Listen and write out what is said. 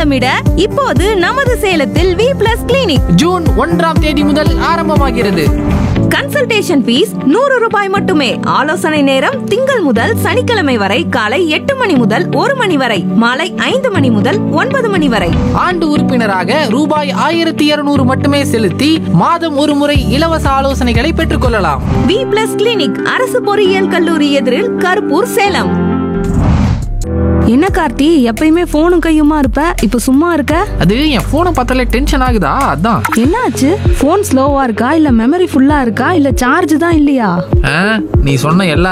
வளமிட இப்போது நமது சேலத்தில் வி பிளஸ் கிளினிக் ஜூன் ஒன்றாம் தேதி முதல் ஆரம்பமாகிறது கன்சல்டேஷன் ஃபீஸ் நூறு ரூபாய் மட்டுமே ஆலோசனை நேரம் திங்கள் முதல் சனிக்கிழமை வரை காலை எட்டு மணி முதல் ஒரு மணி வரை மாலை ஐந்து மணி முதல் ஒன்பது மணி வரை ஆண்டு உறுப்பினராக ரூபாய் ஆயிரத்தி இருநூறு மட்டுமே செலுத்தி மாதம் ஒரு முறை இலவச ஆலோசனைகளை பெற்றுக்கொள்ளலாம் வி பிளஸ் கிளினிக் அரசு பொறியியல் கல்லூரி எதிரில் கருப்பூர் சேலம் என்ன கார்த்தி எப்பயுமே போனும் கையுமா இருப்ப இப்ப சும்மா இருக்க அது என் போனை பார்த்தாலே டென்ஷன் ஆகுதா அதான் என்னாச்சு போன் ஸ்லோவா இருக்கா இல்ல மெமரி ஃபுல்லா இருக்கா இல்ல சார்ஜ் தான் இல்லையா ஆ, நீ சொன்ன எல்லா